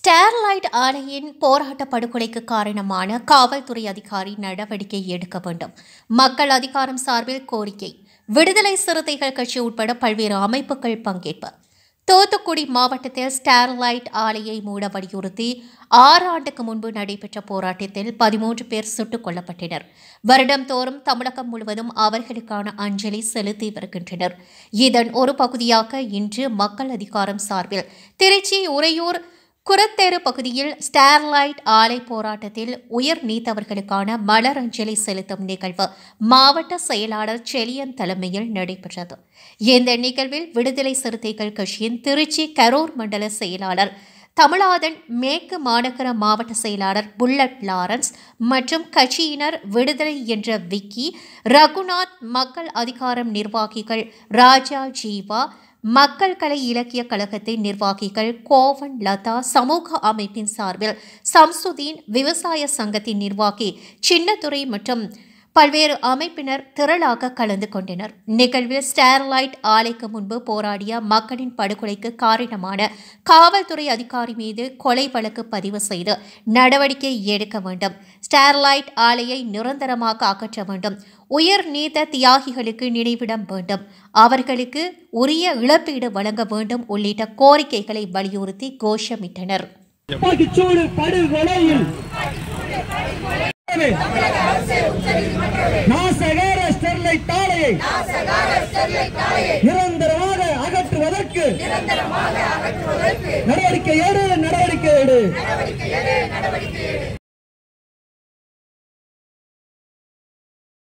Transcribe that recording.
Sterlite ஆலையின் போராட்ட படுகொலைக்கு காரணமான காவல்துறை அதிகாரி நடவடிக்கை எடுக்க வேண்டும் மக்கள் அதிகாரம் சார்பில் கோரிக்கை விடுதலை சிறுத்தைகள் கட்சி உட்பட பல்வேறு அமைப்புகள் பங்கேற்பு தூத்துக்குடி மாவட்டத்தில் ஸ்டெர்லைட் ஆலையை மூட வலியுறுத்தி ஆறு ஆண்டுக்கு முன்பு நடைபெற்ற போராட்டத்தில் பதிமூன்று பேர் சுட்டுக் கொல்லப்பட்டனர் வருடம்தோறும் தமிழகம் முழுவதும் அவர்களுக்கான அஞ்சலி செலுத்தி வருகின்றனர் இதன் ஒரு பகுதியாக இன்று மக்கள் அதிகாரம் சார்பில் திருச்சி உறையூர் குரத்தெரு பகுதியில் ஸ்டெர்லைட் ஆலை போராட்டத்தில் உயிர் நீத்தவர்களுக்கான மலர் அஞ்சலி செலுத்தும் நிகழ்வு மாவட்ட செயலாளர் செலியன் தலைமையில் நடைபெற்றது இந்த நிகழ்வில் விடுதலை சிறுத்தைகள் கட்சியின் திருச்சி கரூர் மண்டல செயலாளர் தமிழாதன் மேற்கு மாநகர மாவட்ட செயலாளர் புல்லட் லாரன்ஸ் மற்றும் கட்சியினர் விடுதலை என்ற விக்கி ரகுநாத் மக்கள் அதிகாரம் நிர்வாகிகள் ராஜா ஜீவா மக்கள் கலை இலக்கிய கழகத்தின் நிர்வாகிகள் கோவன் லதா சமூக அமைப்பின் சார்பில் சம்சுதீன் விவசாய சங்கத்தின் நிர்வாகி சின்னத்துறை மற்றும் பல்வேறு அமைப்பினர் திரளாக கலந்து கொண்டனர் நிகழ்வில் ஸ்டெர்லைட் ஆலைக்கு முன்பு போராடிய மக்களின் படுகொலைக்கு காரணமான காவல்துறை அதிகாரி மீது கொலை வழக்கு பதிவு செய்து நடவடிக்கை எடுக்க வேண்டும் ஸ்டெர்லைட் ஆலையை நிரந்தரமாக அகற்ற வேண்டும் உயிர் நீத்த தியாகிகளுக்கு நினைவிடம் வேண்டும் அவர்களுக்கு உரிய இழப்பீடு வழங்க வேண்டும் உள்ளிட்ட கோரிக்கைகளை வலியுறுத்தி கோஷமிட்டனர் துப்பாக்கிச்சூடு படுகொலையில் நாசகார ஸ்டெர்லைட் ஆலையை நிரந்தரமாக அகற்றுவதற்கு நடவடிக்கை எடு நடவடிக்கை எடு